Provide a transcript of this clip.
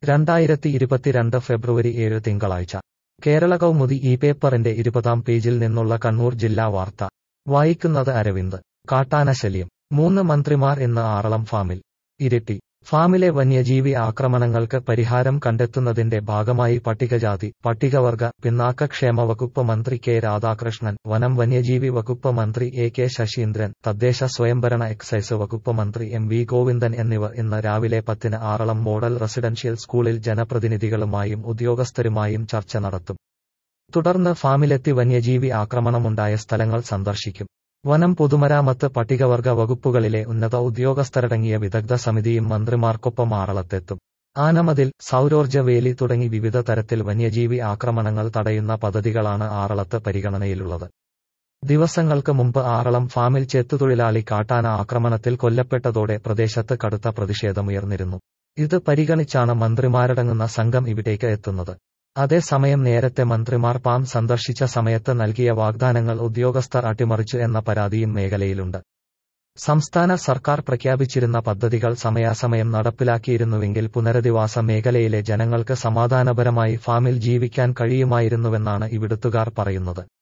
രണ്ടായിരത്തി ഇരുപത്തിരണ്ട് ഫെബ്രുവരി ഏഴ് തിങ്കളാഴ്ച കേരള കൗമുദി ഈ പേപ്പറിന്റെ ഇരുപതാം പേജിൽ നിന്നുള്ള കണ്ണൂർ ജില്ലാ വാർത്ത വായിക്കുന്നത് അരവിന്ദ് കാട്ടാനശല്യം മൂന്ന് മന്ത്രിമാർ ഇന്ന് ആറളം ഫാമിൽ ഇരിട്ടി ഫാമിലെ വന്യജീവി ആക്രമണങ്ങൾക്ക് പരിഹാരം കണ്ടെത്തുന്നതിന്റെ ഭാഗമായി പട്ടികജാതി പട്ടികവർഗ പിന്നാക്കക്ഷേമ വകുപ്പ് മന്ത്രി കെ രാധാകൃഷ്ണൻ വനം വന്യജീവി വകുപ്പ് മന്ത്രി എ കെ ശശീന്ദ്രൻ തദ്ദേശ സ്വയംഭരണ എക്സൈസ് വകുപ്പ് മന്ത്രി എം വി ഗോവിന്ദൻ എന്നിവർ ഇന്ന് രാവിലെ പത്തിന് ആറളം മോഡൽ റെസിഡൻഷ്യൽ സ്കൂളിൽ ജനപ്രതിനിധികളുമായും ഉദ്യോഗസ്ഥരുമായും ചർച്ച നടത്തും തുടർന്ന് ഫാമിലെത്തി വന്യജീവി ആക്രമണമുണ്ടായ സ്ഥലങ്ങൾ സന്ദർശിക്കും വനം പൊതുമരാമത്ത് പട്ടികവർഗ വകുപ്പുകളിലെ ഉന്നത ഉദ്യോഗസ്ഥരടങ്ങിയ വിദഗ്ധ സമിതിയും മന്ത്രിമാർക്കൊപ്പം ആറളത്തെത്തും ആനമതിൽ സൗരോർജ്ജ വേലി തുടങ്ങി വിവിധ തരത്തിൽ വന്യജീവി ആക്രമണങ്ങൾ തടയുന്ന പദ്ധതികളാണ് ആറളത്ത് പരിഗണനയിലുള്ളത് ദിവസങ്ങൾക്ക് മുമ്പ് ആറളം ഫാമിൽ ചെത്തുതൊഴിലാളി കാട്ടാന ആക്രമണത്തിൽ കൊല്ലപ്പെട്ടതോടെ പ്രദേശത്ത് കടുത്ത പ്രതിഷേധമുയർന്നിരുന്നു ഇത് പരിഗണിച്ചാണ് മന്ത്രിമാരടങ്ങുന്ന സംഘം ഇവിടേക്ക് എത്തുന്നത് അതേസമയം നേരത്തെ മന്ത്രിമാർ പാം സന്ദർശിച്ച സമയത്ത് നൽകിയ വാഗ്ദാനങ്ങൾ ഉദ്യോഗസ്ഥർ അട്ടിമറിച്ചു എന്ന പരാതിയും മേഖലയിലുണ്ട് സംസ്ഥാന സർക്കാർ പ്രഖ്യാപിച്ചിരുന്ന പദ്ധതികൾ സമയാസമയം നടപ്പിലാക്കിയിരുന്നുവെങ്കിൽ പുനരധിവാസ മേഖലയിലെ ജനങ്ങൾക്ക് സമാധാനപരമായി ഫാമിൽ ജീവിക്കാൻ കഴിയുമായിരുന്നുവെന്നാണ് ഇവിടുത്തുകാർ പറയുന്നത്